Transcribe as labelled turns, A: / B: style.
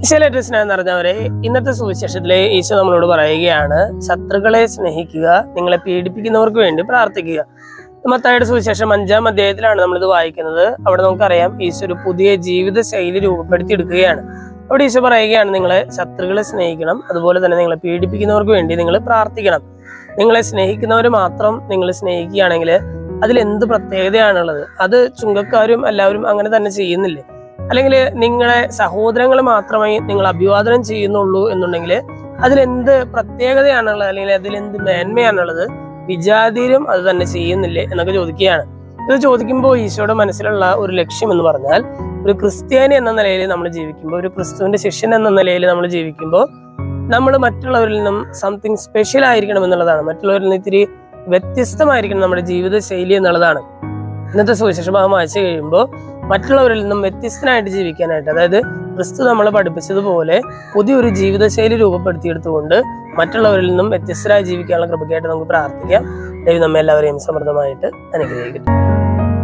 A: ഈശോയിലേറ്റ സ്നേഹം നിറഞ്ഞവരെ ഇന്നത്തെ സുവിശേഷത്തിലെ ഈശോ നമ്മളോട് പറയുകയാണ് ശത്രുക്കളെ സ്നേഹിക്കുക നിങ്ങളെ പീഡിപ്പിക്കുന്നവർക്ക് വേണ്ടി പ്രാർത്ഥിക്കുക മത്തായുടെ സുവിശേഷം അഞ്ചാം അധ്യായത്തിലാണ് നമ്മളിത് വായിക്കുന്നത് അവിടെ നമുക്കറിയാം ഈശോ ഒരു പുതിയ ജീവിത ശൈലി രൂപപ്പെടുത്തിയെടുക്കുകയാണ് അവിടെ ഈശോ പറയുകയാണ് നിങ്ങളെ ശത്രുക്കളെ സ്നേഹിക്കണം അതുപോലെ തന്നെ നിങ്ങളെ പീഡിപ്പിക്കുന്നവർക്ക് വേണ്ടി നിങ്ങൾ പ്രാർത്ഥിക്കണം നിങ്ങളെ സ്നേഹിക്കുന്നവർ മാത്രം നിങ്ങൾ സ്നേഹിക്കുകയാണെങ്കിൽ അതിൽ എന്ത് പ്രത്യേകതയാണുള്ളത് അത് ചുങ്കക്കാരും എല്ലാവരും അങ്ങനെ തന്നെ ചെയ്യുന്നില്ലേ അല്ലെങ്കിൽ നിങ്ങളെ സഹോദരങ്ങൾ മാത്രമേ നിങ്ങൾ അഭിവാദനം ചെയ്യുന്നുള്ളൂ എന്നുണ്ടെങ്കിൽ അതിലെന്ത് പ്രത്യേകതയാണുള്ളത് അല്ലെങ്കിൽ അതിലെന്ത് മേന്മയാണുള്ളത് വിജാതിരും അത് തന്നെ ചെയ്യുന്നില്ലേ എന്നൊക്കെ ചോദിക്കുകയാണ് ഇത് ചോദിക്കുമ്പോൾ ഈശോയുടെ മനസ്സിലുള്ള ഒരു ലക്ഷ്യം എന്ന് പറഞ്ഞാൽ ഒരു ക്രിസ്ത്യാനി എന്ന നിലയിൽ നമ്മൾ ജീവിക്കുമ്പോൾ ഒരു ക്രിസ്തുവിന്റെ ശിഷ്യൻ എന്ന നിലയിൽ നമ്മൾ ജീവിക്കുമ്പോൾ നമ്മൾ മറ്റുള്ളവരിൽ നിന്നും സംതിങ് സ്പെഷ്യൽ ആയിരിക്കണം എന്നുള്ളതാണ് മറ്റുള്ളവരിൽ നിന്ന് ഇത്തിരി വ്യത്യസ്തമായിരിക്കണം നമ്മുടെ ജീവിത ശൈലി എന്നുള്ളതാണ് ഇന്നത്തെ സുവിശേഷ ഭാഗം വായിച്ചു കഴിയുമ്പോൾ മറ്റുള്ളവരിൽ നിന്നും വ്യത്യസ്തനായിട്ട് ജീവിക്കാനായിട്ട് അതായത് ക്രിസ്തു നമ്മളെ പഠിപ്പിച്ചതുപോലെ പുതിയൊരു ജീവിതശൈലി രൂപപ്പെടുത്തിയെടുത്തുകൊണ്ട് മറ്റുള്ളവരിൽ നിന്നും വ്യത്യസ്തരായി ജീവിക്കാനുള്ള കൃപയ്ക്കായിട്ട് നമുക്ക് പ്രാർത്ഥിക്കാം ദൈവം നമ്മെ എല്ലാവരെയും സമൃദ്ധമായിട്ട് അനുഗ്രഹിക്കട്ടെ